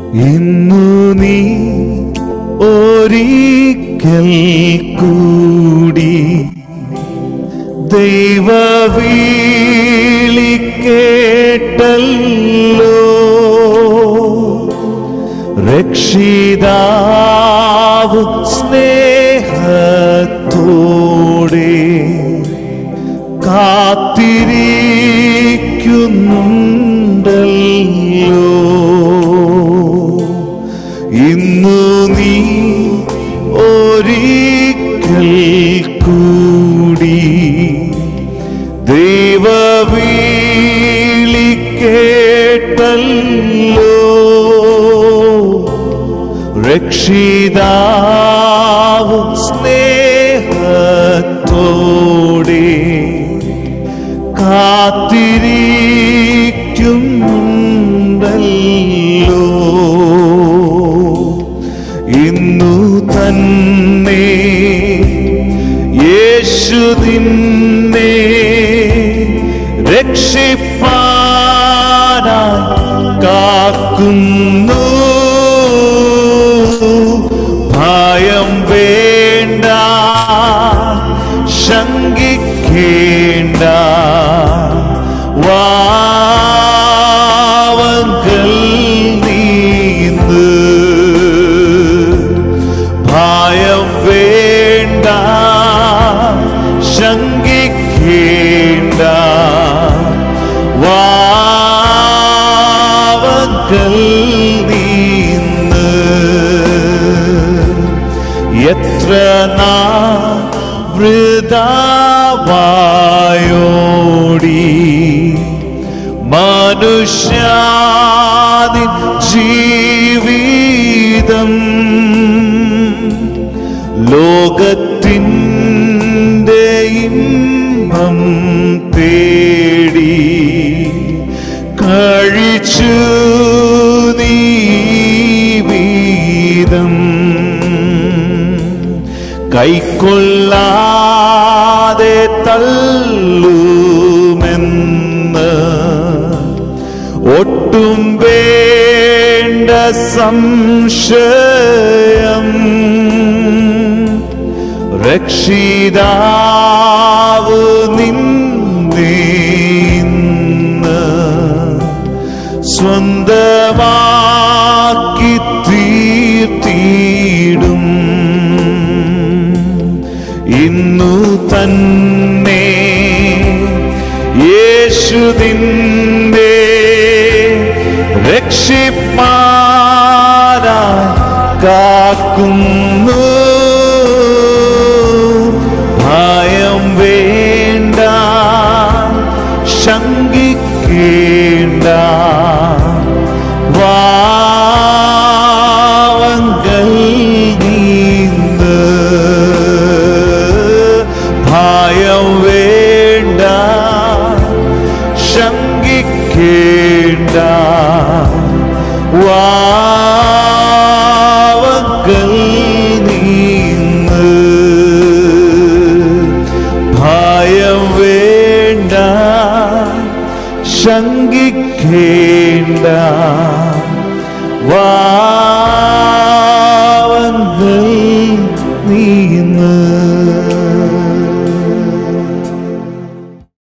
ഇന്നു നീ ഒരിക്കൽ കൂടി ദൈവവീളി കേട്ടല്ലോ രക്ഷിതാവ് സ്നേഹത്തോടെ കാത്തിരിക്കുന്നുണ്ടല്ലോ ഇന്നു നീ ഒരിക്കൽ കൂടി ദൈവവീളി കേട്ടല്ലോ രക്ഷിതാവ് സ്നേഹത്തോടെ കാത്തിരിക്കുന്നുണ്ടല്ലോ ഇന്നു തന്നെ യേശു നിന്നെ രക്ഷിപ്പാനായി കാക്കുന്നു ഭയം വേണ്ട ശങ്കിക്കേണ്ട വാവങ്കൽ നീന്ന് ഭയം വേണ്ട ശങ്കിക്കേണ്ട വാവങ്കൽ നീന്ന് എത്ര നാ വൃതാവായോടി മനുഷ്യാതി ജീവിതം ലോകത്തിൻ്റെ ഇമ്പം തേടി കഴിച്ചു നീ വീതം കൈക്കൊള്ളാതെ തള്ളുമെന്ന് ഒട്ടും വേണ്ട സംശയം രക്ഷിതാവ് നിന്നെ ഇന്ന് സ്വന്തമാക്കി തീർത്തിടും ഇന്നു തന്നെ യേശു നിന്നെ രക്ഷിപ്പാനാ കാക്കുന്നു ഭയം വേണ്ട ശങ്കിക്കേണ്ട വാവങ്കൽ നീന്ന് ഭയം വേണ്ട ശങ്കിക്കേണ്ട വാവങ്കൽ നീന്ന് ഭയം വേണ്ട ശങ്കിക്കേണ്ട വാവങ്ങൾ നീന്ന്